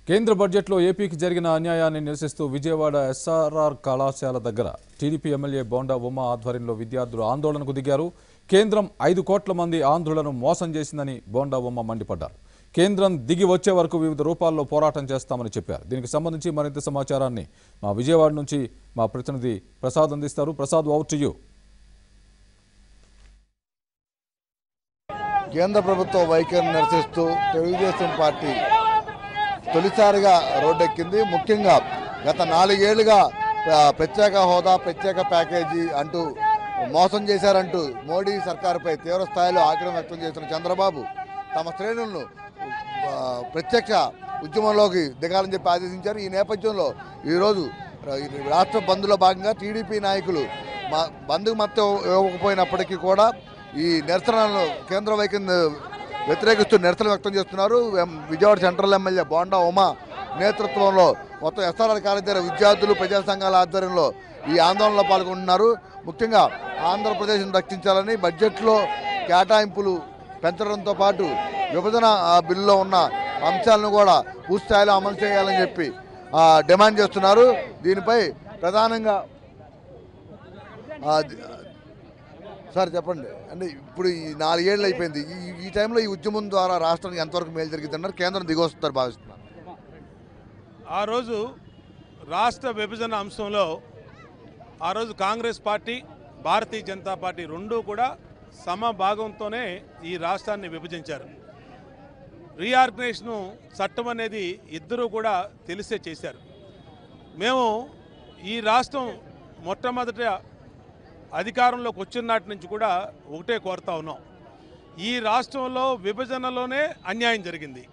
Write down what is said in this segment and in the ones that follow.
కేంద్ర బడ్జెట్లో ఏపీకి జరిగిన అన్యాయాన్ని నిరసిస్తూ విజయవాడ ఎస్ఆర్ఆర్ కళాశాల దగ్గర టీడీపీ ఎమ్మెల్యే బోండా ఉమా ఆధ్వర్యంలో విద్యార్థులు ఆందోళనకు దిగారు కేంద్రం ఐదు కోట్ల మంది ఆంధ్రులను మోసం చేసిందని బోండా ఉమ్మ మండిపడ్డారు కేంద్రం దిగి వచ్చే వరకు వివిధ రూపాల్లో పోరాటం చేస్తామని చెప్పారు దీనికి సంబంధించి మరింత సమాచారాన్ని మా విజయవాడ నుంచి మా ప్రతినిధి ప్రసాద్ అందిస్తారు ప్రసాద్ అవుట్ టు యూ కేంద్ర ప్రభుత్వ వైఖరిని నిరసిస్తూ తెలుగుదేశం పార్టీ తొలిసారిగా రోడ్డెక్కింది ముఖ్యంగా గత నాలుగేళ్లుగా ఆ, ప్రత్యేక హోదా ప్రత్యేక ప్యాకేజీ అంటూ మోసం చేశారంటూ మోడీ సర్కారుపై తీవ్ర స్థాయిలో ఆగ్రహం వ్యక్తం చేసిన చంద్రబాబు తమ శ్రేణులను ఆ, ప్రత్యక్ష ఉద్యమంలోకి దిగాలని చెప్పి ఆదేశించారు ఈ నేపథ్యంలో ఈరోజు ఈ రాష్ట్ర బంద్లో భాగంగా టీడీపీ నాయకులు మా బంధుకు మద్దతు ఇవ్వకపోయినప్పటికీ కూడా ఈ నిరసనలను కేంద్ర వైఖరిని వ్యతిరేకిస్తూ నిరసన వ్యక్తం చేస్తున్నారు ఎం- విజయవాడ సెంట్రల్ ఎమ్మెల్యే బోండా ఉమా నేతృత్వంలో మొత్తం ఎస్ఆర్ఆర్ కాలేజీ విద్యార్థులు ప్రజా సంఘాల ఆధ్వర్యంలో ఈ ఆందోళనలో పాల్గొంటున్నారు ముఖ్యంగా ఆంధ్రప్రదేశ్ను రక్షించాలని బడ్జెట్లో కేటాయింపులు పెంచడంతో పాటు విభజన ఆ, బిల్లులో ఉన్న అంశాలను కూడా పూర్తి స్థాయిలో అమలు చేయాలని చెప్పి ఆ, డిమాండ్ చేస్తున్నారు దీనిపై ప్రధానంగా ఆ, ది- సార్ చెప్పండి అంటే ఇప్పుడు ఈ నాలుగేళ్ళు అయిపోయింది ఈ ఈ టైంలో ఈ ఉద్యమం ద్వారా రాష్ట్రానికి ఎంతవరకు మేలు జరిగింది అన్నారు కేంద్రం దిగొస్తారు భావిస్తున్నారు ఆ రోజు రాష్ట్ర విభజన అంశంలో ఆ రోజు కాంగ్రెస్ పార్టీ భారతీయ జనతా పార్టీ రెండూ కూడా సమభాగంతోనే ఈ రాష్ట్రాన్ని విభజించారు రీఆర్గనైజేషన్ చట్టం అనేది ఇద్దరూ కూడా తెలిసే చేశారు మేము ఈ రాష్ట్రం మొట్టమొదట అధికారంలోకి వచ్చిన నాటి నుంచి కూడా ఒకటే కోరుతా ఉన్నాం ఈ రాష్ట్రంలో విభజనలోనే అన్యాయం జరిగింది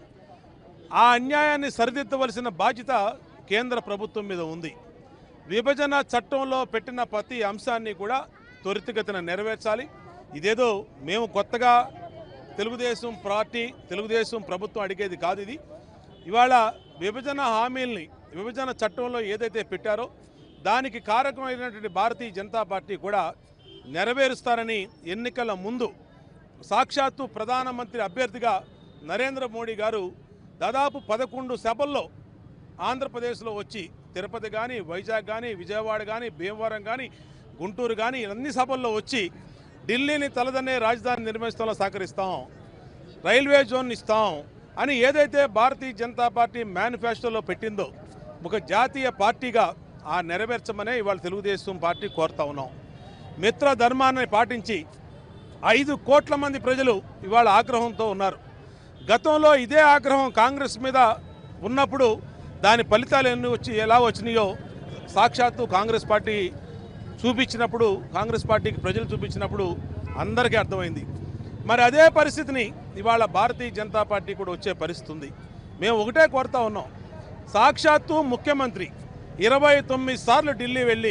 ఆ అన్యాయాన్ని సరిదిద్దవలసిన బాధ్యత కేంద్ర ప్రభుత్వం మీద ఉంది విభజన చట్టంలో పెట్టిన ప్రతి అంశాన్ని కూడా త్వరితగతిన నెరవేర్చాలి ఇదేదో మేము కొత్తగా తెలుగుదేశం పార్టీ తెలుగుదేశం ప్రభుత్వం అడిగేది కాదు ఇది ఇవాళ విభజన హామీల్ని విభజన చట్టంలో ఏదైతే పెట్టారో దానికి కారకమైనటువంటి భారతీయ జనతా పార్టీ కూడా నెరవేరుస్తారని ఎన్నికల ముందు సాక్షాత్తు ప్రధానమంత్రి అభ్యర్థిగా నరేంద్ర మోడీ గారు దాదాపు పదకొండు సభల్లో ఆంధ్రప్రదేశ్లో వచ్చి తిరుపతి కానీ వైజాగ్ కానీ విజయవాడ కానీ భీమవరం కానీ గుంటూరు కానీ అన్ని సభల్లో వచ్చి ఢిల్లీని తలదన్నే రాజధాని నిర్మించడంలో సహకరిస్తాం రైల్వే జోన్ ఇస్తాం అని ఏదైతే భారతీయ జనతా పార్టీ మేనిఫెస్టోలో పెట్టిందో ఒక జాతీయ పార్టీగా ఆ నెరవేర్చమనే ఇవాళ తెలుగుదేశం పార్టీ కోరుతా ఉన్నాం మిత్ర ధర్మాన్ని పాటించి ఐదు కోట్ల మంది ప్రజలు ఇవాళ ఆగ్రహంతో ఉన్నారు గతంలో ఇదే ఆగ్రహం కాంగ్రెస్ మీద ఉన్నప్పుడు దాని ఫలితాలు ఎన్ని వచ్చి ఎలా వచ్చినాయో సాక్షాత్తు కాంగ్రెస్ పార్టీ చూపించినప్పుడు కాంగ్రెస్ పార్టీకి ప్రజలు చూపించినప్పుడు అందరికీ అర్థమైంది మరి అదే పరిస్థితిని ఇవాళ భారతీయ జనతా పార్టీ కూడా వచ్చే పరిస్థితి ఉంది మేము ఒకటే కోరుతా ఉన్నాం సాక్షాత్తు ముఖ్యమంత్రి ఇరవై తొమ్మిది సార్లు ఢిల్లీ వెళ్ళి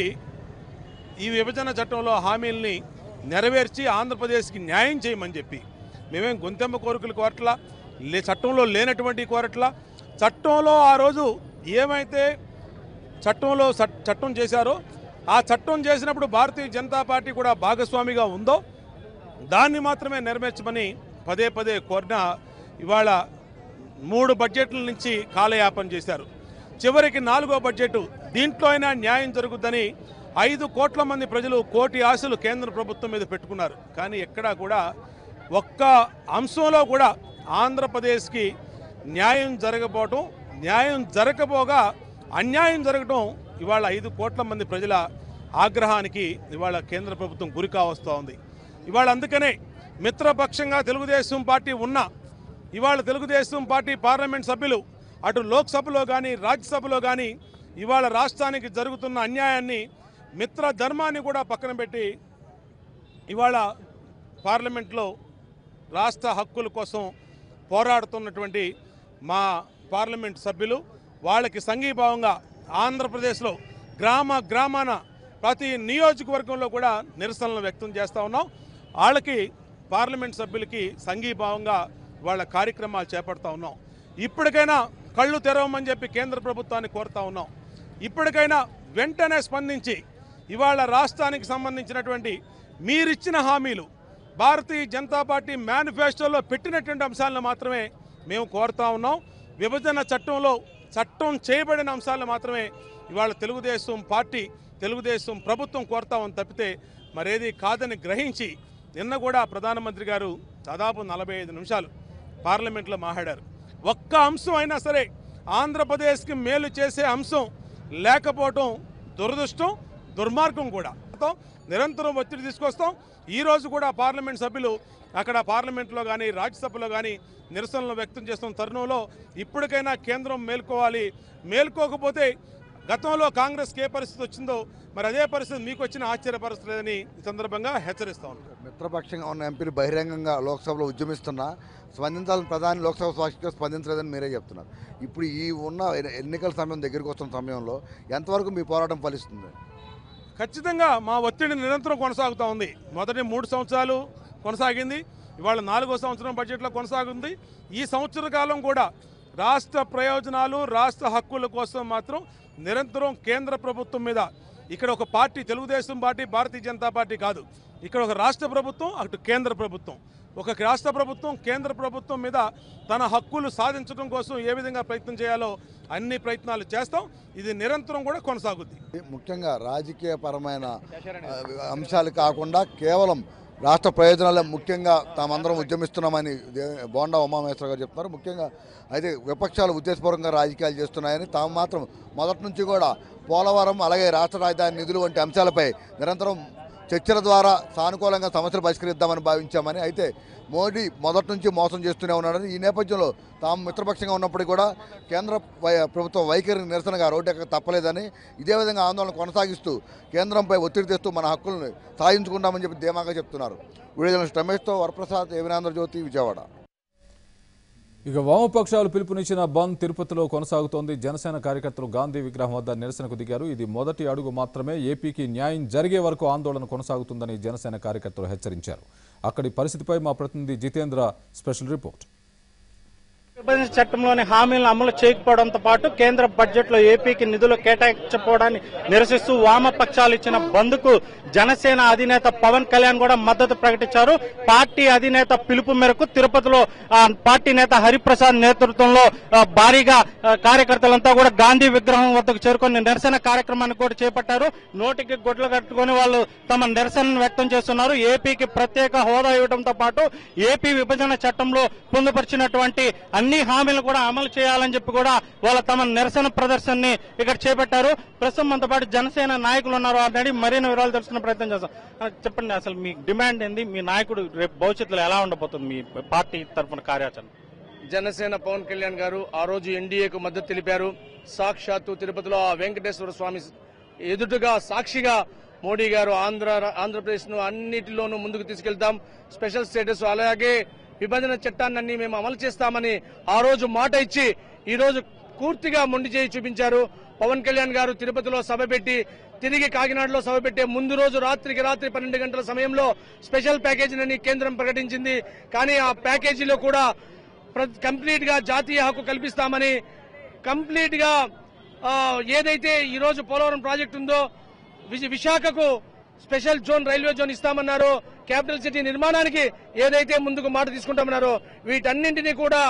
ఈ విభజన చట్టంలో హామీల్ని నెరవేర్చి ఆంధ్రప్రదేశ్కి న్యాయం చేయమని చెప్పి మేమేం గొంతెమ్మ కోరికలు కోరట్లా లే చట్టంలో లేనటువంటి కోరట్లా చట్టంలో ఆ రోజు ఏమైతే చట్టంలో చట్- చట్టం చేశారో ఆ చట్టం చేసినప్పుడు భారతీయ జనతా పార్టీ కూడా భాగస్వామిగా ఉందో దాన్ని మాత్రమే నెరవేర్చమని పదే పదే కోరిన ఇవాళ మూడు బడ్జెట్ల నుంచి కాలయాపన చేశారు చివరికి నాలుగో బడ్జెట్ దీంట్లో అయినా న్యాయం జరుగుద్దని ఐదు కోట్ల మంది ప్రజలు కోటి ఆశలు కేంద్ర ప్రభుత్వం మీద పెట్టుకున్నారు కానీ ఎక్కడా కూడా ఒక్క అంశంలో కూడా ఆంధ్రప్రదేశ్కి న్యాయం జరగబోవటం న్యాయం జరగబోగా అన్యాయం జరగటం ఇవాళ ఐదు కోట్ల మంది ప్రజల ఆగ్రహానికి ఇవాళ కేంద్ర ప్రభుత్వం గురి కావస్తూ ఉంది ఇవాళ అందుకనే మిత్రపక్షంగా తెలుగుదేశం పార్టీ ఉన్న ఇవాళ తెలుగుదేశం పార్టీ పార్లమెంట్ సభ్యులు అటు లోక్సభలో కానీ రాజ్యసభలో కానీ ఇవాళ రాష్ట్రానికి జరుగుతున్న అన్యాయాన్ని మిత్ర ధర్మాన్ని కూడా పక్కన పెట్టి ఇవాళ పార్లమెంట్లో రాష్ట్ర హక్కుల కోసం పోరాడుతున్నటువంటి మా పార్లమెంట్ సభ్యులు వాళ్ళకి సంఘీభావంగా ఆంధ్రప్రదేశ్లో గ్రామ గ్రామాన ప్రతి నియోజకవర్గంలో కూడా నిరసనలు వ్యక్తం చేస్తూ ఉన్నాం వాళ్ళకి పార్లమెంట్ సభ్యులకి సంఘీభావంగా వాళ్ళ కార్యక్రమాలు చేపడతా ఉన్నాం ఇప్పటికైనా కళ్ళు తెరవమని చెప్పి కేంద్ర ప్రభుత్వాన్ని కోరుతా ఉన్నాం ఇప్పటికైనా వెంటనే స్పందించి ఇవాళ రాష్ట్రానికి సంబంధించినటువంటి మీరిచ్చిన హామీలు భారతీయ జనతా పార్టీ మేనిఫెస్టోలో పెట్టినటువంటి అంశాలను మాత్రమే మేము కోరుతా ఉన్నాం విభజన చట్టంలో చట్టం చేయబడిన అంశాలను మాత్రమే ఇవాళ తెలుగుదేశం పార్టీ తెలుగుదేశం ప్రభుత్వం కోరుతామని తప్పితే మరేది కాదని గ్రహించి నిన్న కూడా ప్రధానమంత్రి గారు దాదాపు నలభై ఐదు నిమిషాలు పార్లమెంట్లో మాట్లాడారు ఒక్క అంశం అయినా సరే ఆంధ్రప్రదేశ్కి మేలు చేసే అంశం లేకపోవటం దురదృష్టం దుర్మార్గం కూడా తో నిరంతరం ఒత్తిడి తీసుకొస్తాం ఈ రోజు కూడా పార్లమెంట్ సభ్యులు అక్కడ పార్లమెంట్లో కానీ రాజ్యసభలో కానీ నిరసనలు వ్యక్తం చేస్తున్న తరుణంలో ఇప్పటికైనా కేంద్రం మేల్కోవాలి మేల్కోకపోతే గతంలో కాంగ్రెస్కి ఏ పరిస్థితి వచ్చిందో మరి అదే పరిస్థితి మీకు వచ్చిన ఆశ్చర్యపరచలేదని ఈ సందర్భంగా హెచ్చరిస్తా ఉన్నాను మిత్రపక్షంగా ఉన్న ఎంపీలు బహిరంగంగా లోక్సభలో ఉద్యమిస్తున్నా స్పందించాలని ప్రధాని లోక్సభ సాక్షిగా స్పందించలేదని మీరే చెప్తున్నారు ఇప్పుడు ఈ ఉన్న ఎన్ని- ఎన్నికల సమయం దగ్గరికి వస్తున్న సమయంలో ఎంతవరకు మీ పోరాటం ఫలిస్తుంది ఖచ్చితంగా మా ఒత్తిడి నిరంతరం కొనసాగుతూ ఉంది మొదటి మూడు సంవత్సరాలు కొనసాగింది ఇవాళ నాలుగో సంవత్సరం బడ్జెట్లో కొనసాగుంది ఈ సంవత్సర కాలం కూడా రాష్ట్ర ప్రయోజనాలు రాష్ట్ర హక్కుల కోసం మాత్రం నిరంతరం కేంద్ర ప్రభుత్వం మీద ఇక్కడ ఒక party Telugu Desam party Bharatiya Janata party కాదు ఇక్కడ ఒక రాష్ట్ర ప్రభుత్వం అటు కేంద్ర ప్రభుత్వం ఒక రాష్ట్ర ప్రభుత్వం కేంద్ర ప్రభుత్వం మీద తన హక్కులు సాధించడం కోసం ఏ విధంగా ప్రయత్నం చేయాలో అన్ని ప్రయత్నాలు చేస్తాం ఇది నిరంతరం కూడా కొనసాగుద్ది ముఖ్యంగా రాజకీయపరమైన ఆ, అంశాలు కాకుండా కేవలం రాష్ట్ర ప్రయోజనాలే ముఖ్యంగా తామందరం ఉద్యమిస్తున్నామని దే- బోండా ఉమామహేశ్వర గారు చెప్తున్నారు ముఖ్యంగా అయితే విపక్షాలు ఉద్దేశపూర్వకంగా రాజకీయాలు చేస్తున్నాయని తాము మాత్రం మొదటి నుంచి కూడా పోలవరం అలాగే రాష్ట్ర రాజధాని నిధులు వంటి అంశాలపై నిరంతరం చర్చల ద్వారా సానుకూలంగా సమస్యలు పరిష్కరిద్దామని భావించామని అయితే మోడీ మొదటి నుంచి మోసం చేస్తూనే ఉన్నాడని ఈ నేపథ్యంలో తాము మిత్రపక్షంగా ఉన్నప్పటికీ కూడా కేంద్ర వై- ప్రభుత్వ వైఖరిని నిరసనగా రోడ్డు ఎక్క తప్పలేదని ఇదే విధంగా ఆందోళన కొనసాగిస్తూ కేంద్రంపై ఒత్తిడి తెస్తూ మన హక్కులను సాధించుకుంటామని చెప్పి ధీమాగా చెప్తున్నారు విడుదల రమేష్తో వరప్రసాద్ ఏవినాంధ్రజ్యోతి విజయవాడ ఇక వామపక్షాలు పిలుపునిచ్చిన బంద్ తిరుపతిలో కొనసాగుతోంది జనసేన కార్యకర్తలు గాంధీ విగ్రహం వద్ద నిరసనకు దిగారు ఇది మొదటి అడుగు మాత్రమే ఏపీకి న్యాయం జరిగే వరకు ఆందోళన కొనసాగుతుందని జనసేన కార్యకర్తలు హెచ్చరించారు అక్కడి పరిస్థితిపై మా ప్రతినిధి జితేంద్ర స్పెషల్ రిపోర్ట్ విభజన చట్టంలోని హామీలను అమలు చేయకపోవడంతో పాటు కేంద్ర బడ్జెట్ లో ఏపీకి నిధులు కేటాయించకపోవడాన్ని నిరసిస్తూ వామపక్షాలు ఇచ్చిన బంద్కు జనసేన అధినేత పవన్ కళ్యాణ్ కూడా మద్దతు ప్రకటించారు పార్టీ అధినేత పిలుపు మేరకు తిరుపతిలో ఆ, పార్టీ నేత హరిప్రసాద్ నేతృత్వంలో ఆ, భారీగా ఆ, కార్యకర్తలంతా కూడా గాంధీ విగ్రహం వద్దకు చేరుకొని నిరసన కార్యక్రమాన్ని కూడా చేపట్టారు నోటికి గొడ్లు కట్టుకొని వాళ్ళు తమ నిరసనను వ్యక్తం చేస్తున్నారు ఏపీకి ప్రత్యేక హోదా ఇవ్వడంతో పాటు ఏపీ విభజన చట్టంలో పొందుపరిచినటువంటి అన్ని హామీలు కూడా అమలు చేయాలని చెప్పి కూడా వాళ్ళ తమ నిరసన ప్రదర్శనని ఇక్కడ చేపట్టారు ప్రస్తుతం మనతో పాటు జనసేన నాయకులు ఉన్నారు ఆల్రెడీ మరిన్ని వివరాలు తెలుసుకునే ప్రయత్నం చేస్తాం ఆ, చెప్పండి అసలు మీ డిమాండ్ ఏంది మీ నాయకుడు రేపు భవిష్యత్తులో ఎలా ఉండబోతుంది మీ పార్టీ తరఫున కార్యాచరణ జనసేన పవన్ కళ్యాణ్ గారు ఆ రోజు ఎన్డీఏకు మద్దతు తెలిపారు సాక్షాత్తు తిరుపతిలో ఆ వెంకటేశ్వర స్వామి ఎదుటుగా సాక్షిగా మోడీ గారు ఆంధ్ర ఆంధ్రప్రదేశ్ ను అన్నిటిలోనూ ముందుకు తీసుకెళ్తాం స్పెషల్ స్టేటస్ అలాగే విభజన చట్టాన్ని మేము అమలు చేస్తామని ఆ రోజు మాట ఇచ్చి ఈ రోజు పూర్తిగా మొండి చేయి చూపించారు పవన్ కళ్యాణ్ గారు తిరుపతిలో సభ పెట్టి తిరిగి కాకినాడలో సభ పెట్టే ముందు రోజు రాత్రికి రాత్రి పన్నెండు గంటల సమయంలో స్పెషల్ ప్యాకేజీని కేంద్రం ప్రకటించింది కానీ ఆ ప్యాకేజీలో కూడా కంప్లీట్ గా జాతీయ హక్కు కల్పిస్తామని కంప్లీట్ గా ఆ, ఏదైతే ఈ రోజు పోలవరం ప్రాజెక్ట్ ఉందో విజ- విశాఖకు స్పెషల్ జోన్ రైల్వే జోన్ ఇస్తామన్నారు క్యాపిటల్ సిటీ నిర్మాణానికి ఏదైతే ముందుకు మాట తీసుకుంటామన్నారో వీటన్నింటినీ కూడా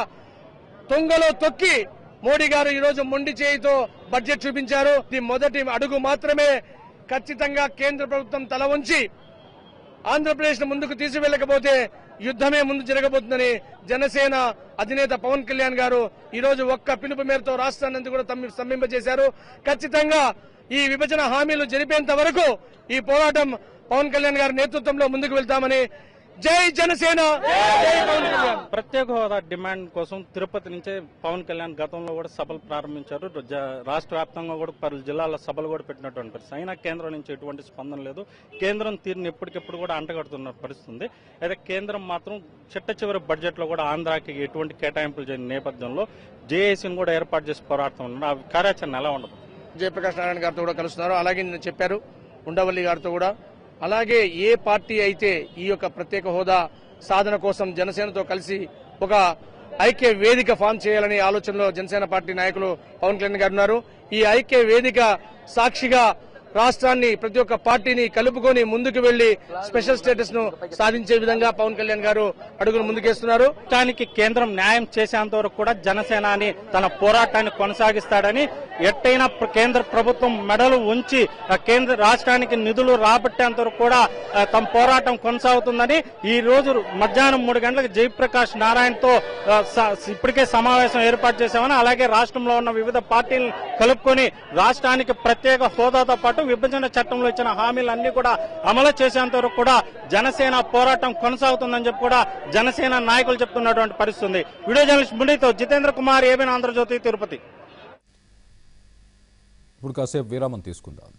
తొంగలో తొక్కి మోడీ గారు ఈ రోజు మొండి చేయితో బడ్జెట్ చూపించారు ఇది మొదటి అడుగు మాత్రమే ఖచ్చితంగా కేంద్ర ప్రభుత్వం తల వంచి ఆంధ్రప్రదేశ్ ముందుకు తీసుకెళ్లకపోతే యుద్ధమే ముందు జరగబోతుందని జనసేన అధినేత పవన్ కళ్యాణ్ గారు ఈ రోజు ఒక్క పిలుపు మేరతో రాష్ట్రాన్ని కూడా తమ్మి- స్తంభింపజేశారు ఖచ్చితంగా ఈ విభజన హామీలు జరిపేంత వరకు ఈ పోరాటం పవన్ కళ్యాణ్ గారి నేతృత్వంలో ముందుకు వెళ్తామని జై జనసేన జై పవన్ కళ్యాణ్ ప్రత్యేక హోదా డిమాండ్ కోసం తిరుపతి నుంచే పవన్ కళ్యాణ్ గతంలో కూడా సభలు ప్రారంభించారు జ- రాష్ట్ర వ్యాప్తంగా కూడా పలు జిల్లాల్లో సభలు కూడా పెట్టినటువంటి పరిస్థితి అయినా కేంద్రం నుంచి ఎటువంటి స్పందన లేదు కేంద్రం తీరుని ఎప్పటికెప్పుడు కూడా అంటగడుతున్న పరిస్థితి ఉంది అయితే కేంద్రం మాత్రం చిట్ట చివరి బడ్జెట్ లో కూడా ఆంధ్రాకి ఎటువంటి కేటాయింపులు చేయని నేపథ్యంలో జేఏసీని కూడా ఏర్పాటు చేసి పోరాడుతున్నారు ఆ కార్యాచరణ ఎలా ఉండదు జయప్రకాష్ నారాయణ గారితో కూడా కలుస్తున్నారు అలాగే నిన్న చెప్పారు ఉండవల్లి గారితో కూడా అలాగే ఏ పార్టీ అయితే ఈ యొక్క ప్రత్యేక హోదా సాధన కోసం జనసేనతో కలిసి ఒక ఐక్య వేదిక ఫామ్ చేయాలనే ఆలోచనలో జనసేన పార్టీ నాయకులు పవన్ కళ్యాణ్ గారు ఉన్నారు ఈ ఐక్య వేదిక సాక్షిగా రాష్ట్రాన్ని ప్రతి ఒక్క పార్టీని కలుపుకొని ముందుకు వెళ్లి స్పెషల్ స్టేటస్ ను సాధించే విధంగా పవన్ కళ్యాణ్ గారు అడుగులు ముందుకేస్తున్నారు రాష్ట్రానికి కేంద్రం న్యాయం చేసేంత వరకు కూడా జనసేనాని తన పోరాటాన్ని కొనసాగిస్తాడని ఎట్టయినా ప్ర- కేంద్ర ప్రభుత్వం మెడలు ఉంచి ఆ కేంద్ర రాష్ట్రానికి నిధులు రాబట్టేంత వరకు కూడా ఆ, తమ పోరాటం కొనసాగుతుందని ఈ రోజు మధ్యాహ్నం మూడు గంటలకు జయప్రకాష్ నారాయణతో ఆ, స- ఇప్పటికే సమావేశం ఏర్పాటు చేశామని అలాగే రాష్ట్రంలో ఉన్న వివిధ పార్టీలను కలుపుకొని రాష్ట్రానికి ప్రత్యేక హోదాతో పాటు విభజన చట్టంలో ఇచ్చిన హామీలన్నీ కూడా అమలు చేసేంత వరకు కూడా జనసేన పోరాటం కొనసాగుతుందని చెప్పి కూడా జనసేన నాయకులు చెప్తున్నటువంటి పరిస్థితి ఉంది వీడియో జర్నలిస్ట్ ముడితో జితేంద్ర కుమార్ ఏబిన్ ఆంధ్రజ్యోతి తిరుపతి ఇప్పుడు కాసేపు విరామం తీసుకుందాం